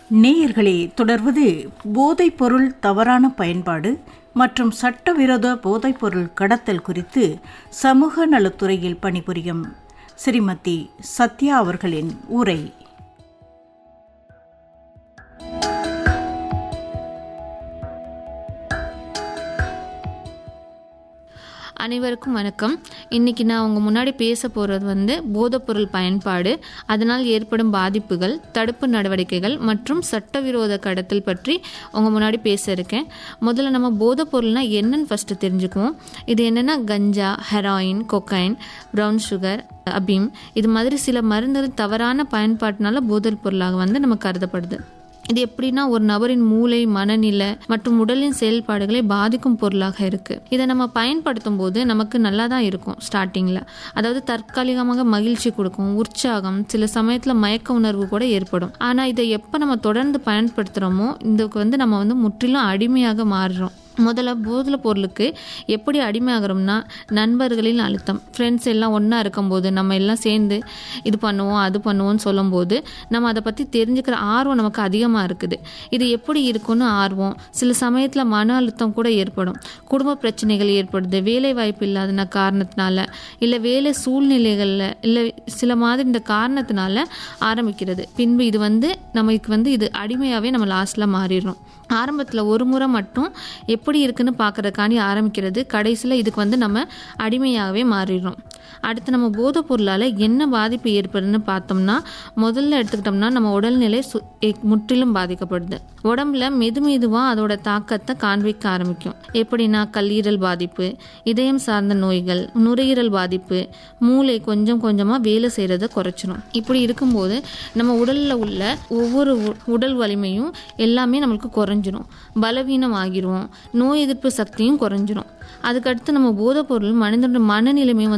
நேயர்களே தொடர்வது போதைப்பொருள் தவறான பயன்பாடு மற்றும் சட்டவிரோத போதைப்பொருள் கடத்தல் குறித்து சமூக நலத்துறையில் பணிபுரியும் ஸ்ரீமதி சத்யா அவர்களின் உரை அனைவருக்கும் வணக்கம் இன்னைக்கு நான் உங்க முன்னாடி பேச போறது வந்து போதைப்பொருள் பயன்பாடு அதனால் ஏற்படும் பாதிப்புகள் தடுப்பு நடவடிக்கைகள் மற்றும் சட்டவிரோத கடத்தல் பற்றி உங்க முன்னாடி பேச இருக்கேன் முதல்ல நம்ம போதைப்பொருள்னா என்னன்னு ஃபர்ஸ்ட் தெரிஞ்சுக்குவோம் இது என்னன்னா ganja heroin cocaine brown sugar அபீம் இது மாதிரி சில மருந்துகள் தவறான பயன்பாட்டினால போதைப் பொருளாக வந்து நம்ம கருதப்படுது இது எப்படின்னா ஒரு நபரின் மூளை மனநிலை மற்றும் உடலின் செயல்பாடுகளை பாதிக்கும் பொருளாக இருக்கு இதை நம்ம பயன்படுத்தும் போது நமக்கு நல்லா தான் இருக்கும் ஸ்டார்டிங்ல அதாவது தற்காலிகமாக மகிழ்ச்சி கொடுக்கும் உற்சாகம் சில சமயத்துல மயக்க உணர்வு கூட ஏற்படும் ஆனா இதை எப்ப நம்ம தொடர்ந்து பயன்படுத்துறோமோ இதுக்கு வந்து நம்ம வந்து முற்றிலும் அடிமையாக மாறுறோம் முதல்ல போதில பொருளுக்கு எப்படி அடிமையாகிறோம்னா நண்பர்களின் அழுத்தம் ஃப்ரெண்ட்ஸ் எல்லாம் ஒன்றா இருக்கும்போது நம்ம எல்லாம் சேர்ந்து இது பண்ணுவோம் அது பண்ணுவோம்னு சொல்லும்போது நம்ம அதை பற்றி தெரிஞ்சுக்கிற ஆர்வம் நமக்கு அதிகமாக இருக்குது இது எப்படி இருக்கும்னு ஆர்வம் சில சமயத்தில் மன அழுத்தம் கூட ஏற்படும் குடும்ப பிரச்சனைகள் ஏற்படுது வேலை வாய்ப்பு இல்லாத காரணத்தினால இல்லை வேலை சூழ்நிலைகளில் இல்லை சில மாதிரி இந்த காரணத்தினால ஆரம்பிக்கிறது பின்பு இது வந்து நமக்கு வந்து இது அடிமையாகவே நம்ம லாஸ்ட்டில் மாறிடுறோம் ஆரம்பத்தில் ஒரு முறை மட்டும் எப்படி இருக்குன்னு பார்க்கறதுக்காண்டி ஆரம்பிக்கிறது கடைசியில் இதுக்கு வந்து நம்ம அடிமையாகவே மாறிடுறோம் அடுத்து நம்ம போதைப் பொருளால் என்ன பாதிப்பு ஏற்படுதுன்னு பார்த்தோம்னா முதல்ல எடுத்துக்கிட்டோம்னா நம்ம உடல்நிலை சு எ- முற்றிலும் பாதிக்கப்படுது உடம்புல மெது மெதுவாக அதோட தாக்கத்தை காண்பிக்க ஆரம்பிக்கும் எப்படின்னா கல்லீரல் பாதிப்பு இதயம் சார்ந்த நோய்கள் நுரையீரல் பாதிப்பு மூளை கொஞ்சம் கொஞ்சமாக வேலை செய்கிறத குறைச்சிரும் இப்படி இருக்கும்போது நம்ம உடலில் உள்ள ஒவ்வொரு உ- உடல் வலிமையும் எல்லாமே நம்மளுக்கு குறைஞ்சிரும் பலவீனம் ஆகிரும் நோய் எதிர்ப்பு சக்தியும் குறைஞ்சிரும் அதுக்கடுத்து நம்ம போதைப் பொருள் மனிதனோட மனநிலைமை வந்து